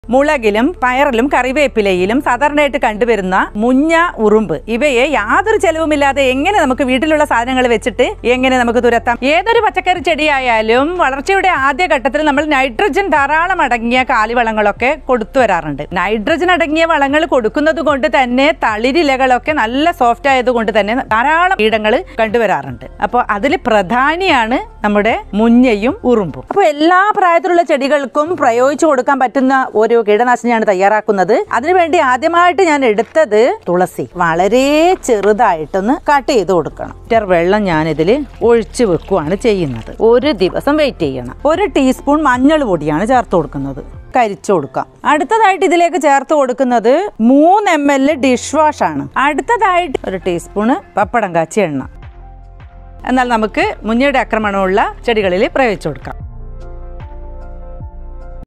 മുളകിലും പയറിലും കറിവേപ്പിലയിലും സാധാരണയായിട്ട് കണ്ടുവരുന്ന മുഞ്ഞ ഉറുമ്പ് ഇവയെ യാതൊരു ചെലവുമില്ലാതെ എങ്ങനെ നമുക്ക് വീട്ടിലുള്ള സാധനങ്ങൾ വെച്ചിട്ട് എങ്ങനെ നമുക്ക് തുരത്താം ഏതൊരു പച്ചക്കറി ചെടിയായാലും വളർച്ചയുടെ ആദ്യ ഘട്ടത്തിൽ നമ്മൾ നൈട്രജൻ ധാരാളം അടങ്ങിയ കാലിവളങ്ങളൊക്കെ കൊടുത്തു വരാറുണ്ട് നൈട്രജൻ അടങ്ങിയ വളങ്ങൾ കൊടുക്കുന്നത് കൊണ്ട് തന്നെ തളിരിലകളൊക്കെ നല്ല സോഫ്റ്റ് ആയതുകൊണ്ട് തന്നെ ധാരാളം കീടങ്ങൾ കണ്ടുവരാറുണ്ട് അപ്പോൾ അതിൽ പ്രധാനിയാണ് നമ്മുടെ മുഞ്ഞയും ഉറുമ്പും അപ്പോൾ എല്ലാ പ്രായത്തിലുള്ള ചെടികൾക്കും പ്രയോഗിച്ചു കൊടുക്കാൻ പറ്റുന്ന ഒരു കീടനാശിനിയാണ് തയ്യാറാക്കുന്നത് അതിനുവേണ്ടി ആദ്യമായിട്ട് ഞാൻ എടുത്തത് തുളസി വളരെ ചെറുതായിട്ടൊന്ന് കട്ട് ചെയ്ത് കൊടുക്കണം ലിറ്റർ വെള്ളം ഞാനിതിൽ ഒഴിച്ചു വെക്കുകയാണ് ചെയ്യുന്നത് ഒരു ദിവസം വെയിറ്റ് ചെയ്യണം ഒരു ടീസ്പൂൺ മഞ്ഞൾ പൊടിയാണ് ചേർത്ത് കൊടുക്കുന്നത് കരിച്ചു കൊടുക്കാം അടുത്തതായിട്ട് ഇതിലേക്ക് ചേർത്ത് കൊടുക്കുന്നത് മൂന്ന് എം എൽ ഡിഷ് വാഷ് ആണ് അടുത്തതായിട്ട് ഒരു ടീസ്പൂണ് പപ്പടം കാച്ചി എണ്ണ എന്നാൽ നമുക്ക് മുഞ്ഞയുടെ ആക്രമണമുള്ള ചെടികളിൽ പ്രയോഗിച്ചു കൊടുക്കാം